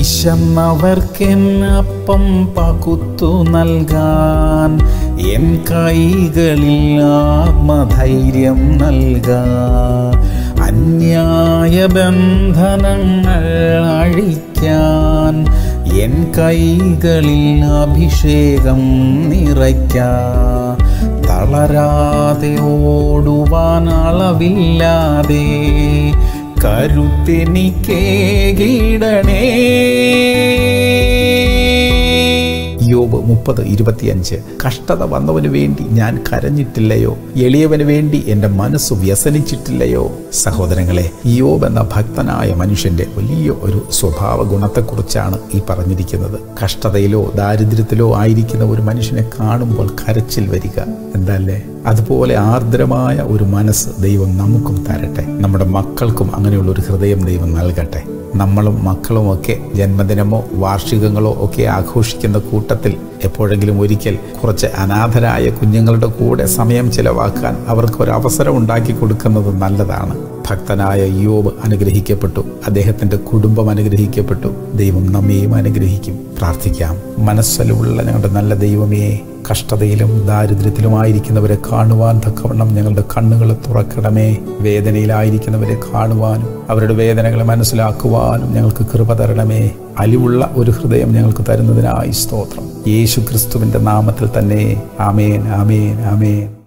വിശന്നവർക്കെന്നപ്പം പകുത്തു നൽകാൻ എൻ കൈകളിൽ ആത്മധൈര്യം നൽകാ അന്യായ ബന്ധനങ്ങൾ അഴിക്കാൻ എൻ കൈകളിൽ അഭിഷേകം നിറയ്ക്കാ തളരാതെ ഓടുവാൻ അളവില്ലാതെ കരുത്തെനിക്കേകിടണേ യോബ് മുപ്പത് ഇരുപത്തിയഞ്ച് കഷ്ടത വന്നവന് വേണ്ടി ഞാൻ കരഞ്ഞിട്ടില്ലയോ എളിയവന് വേണ്ടി എൻ്റെ മനസ്സ് വ്യസനിച്ചിട്ടില്ലയോ സഹോദരങ്ങളെ യോബ് എന്ന ഭക്തനായ മനുഷ്യന്റെ വലിയ ഒരു സ്വഭാവ ഗുണത്തെക്കുറിച്ചാണ് ഈ പറഞ്ഞിരിക്കുന്നത് കഷ്ടതയിലോ ദാരിദ്ര്യത്തിലോ ആയിരിക്കുന്ന ഒരു മനുഷ്യനെ കാണുമ്പോൾ കരച്ചിൽ വരിക എന്തല്ലേ അതുപോലെ ആർദ്രമായ ഒരു മനസ്സ് ദൈവം നമുക്കും തരട്ടെ നമ്മുടെ മക്കൾക്കും അങ്ങനെയുള്ള ഒരു ഹൃദയം ദൈവം നൽകട്ടെ നമ്മളും മക്കളും ഒക്കെ ജന്മദിനമോ വാർഷികങ്ങളോ ഒക്കെ ആഘോഷിക്കുന്ന കൂട്ടത്തിൽ എപ്പോഴെങ്കിലും ഒരിക്കൽ കുറച്ച് അനാഥരായ കുഞ്ഞുങ്ങളുടെ കൂടെ സമയം ചിലവാക്കാൻ അവർക്ക് ഒരു അവസരം ഉണ്ടാക്കി കൊടുക്കുന്നത് നല്ലതാണ് ഭക്തനായ യോബ് അനുഗ്രഹിക്കപ്പെട്ടു അദ്ദേഹത്തിൻ്റെ കുടുംബം അനുഗ്രഹിക്കപ്പെട്ടു ദൈവം നമ്മയും അനുഗ്രഹിക്കും പ്രാർത്ഥിക്കാം മനസ്സലുള്ള ഞങ്ങളുടെ നല്ല ദൈവമേ കഷ്ടതയിലും ദാരിദ്ര്യത്തിലുമായിരിക്കുന്നവരെ കാണുവാൻ തക്കവണ്ണം ഞങ്ങളുടെ കണ്ണുകൾ തുറക്കണമേ വേദനയിലായിരിക്കുന്നവരെ കാണുവാനും അവരുടെ വേദനകളെ മനസ്സിലാക്കുവാനും ഞങ്ങൾക്ക് കൃപ തരണമേ അലിവുള്ള ഒരു ഹൃദയം ഞങ്ങൾക്ക് തരുന്നതിനായി സ്തോത്രം യേശു ക്രിസ്തുവിൻ്റെ നാമത്തിൽ തന്നെ ആമേൻ ആമേൻ ആമേൻ